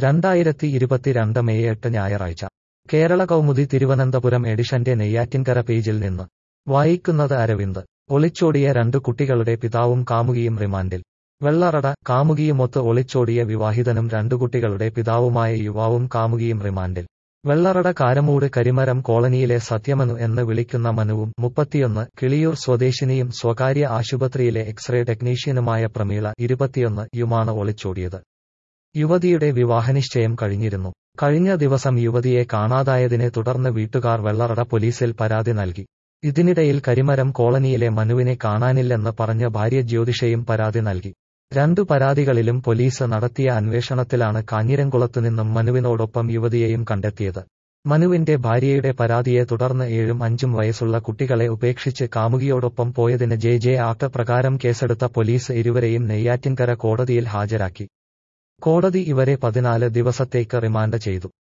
രണ്ടായിരത്തി ഇരുപത്തിരണ്ട് മെയ് എട്ട് ഞായറാഴ്ച കേരള കൗമുദി തിരുവനന്തപുരം എഡിഷന്റെ നെയ്യാറ്റിൻകര പേജിൽ നിന്ന് വായിക്കുന്നത് അരവിന്ദ് ഒളിച്ചോടിയ രണ്ടു കുട്ടികളുടെ പിതാവും കാമുകിയും റിമാൻഡിൽ വെള്ളറട കാമുകിയുമൊത്ത് ഒളിച്ചോടിയ വിവാഹിതനും രണ്ടു കുട്ടികളുടെ പിതാവുമായ യുവാവും കാമുകിയും റിമാൻഡിൽ വെള്ളറട കാരമൂട് കരിമരം കോളനിയിലെ സത്യമനു എന്ന് വിളിക്കുന്ന മനുവും മുപ്പത്തിയൊന്ന് കിളിയൂർ സ്വദേശിനിയും സ്വകാര്യ ആശുപത്രിയിലെ എക്സ്റേ ടെക്നീഷ്യനുമായ പ്രമീള ഇരുപത്തിയൊന്ന് യുമാണ് ഒളിച്ചോടിയത് യുവതിയുടെ വിവാഹനിശ്ചയം കഴിഞ്ഞിരുന്നു കഴിഞ്ഞ ദിവസം യുവതിയെ കാണാതായതിനെ തുടർന്ന് വീട്ടുകാർ വെള്ളറട പോലീസിൽ പരാതി നൽകി ഇതിനിടയിൽ കരിമരം കോളനിയിലെ മനുവിനെ കാണാനില്ലെന്ന് പറഞ്ഞ ഭാര്യ ജ്യോതിഷയും പരാതി നൽകി രണ്ടു പരാതികളിലും പോലീസ് നടത്തിയ അന്വേഷണത്തിലാണ് കാഞ്ഞിരംകുളത്തുനിന്നും മനുവിനോടൊപ്പം യുവതിയെയും കണ്ടെത്തിയത് മനുവിന്റെ ഭാര്യയുടെ പരാതിയെ തുടർന്ന് ഏഴും അഞ്ചും വയസ്സുള്ള കുട്ടികളെ ഉപേക്ഷിച്ച് കാമുകിയോടൊപ്പം പോയതിന് ജെ ജെ ആക്ട് പ്രകാരം കേസെടുത്ത പോലീസ് ഇരുവരെയും നെയ്യാറ്റിൻകര കോടതിയിൽ ഹാജരാക്കി കോടതി ഇവരെ പതിനാല് ദിവസത്തേക്ക് റിമാൻഡ് ചെയ്തു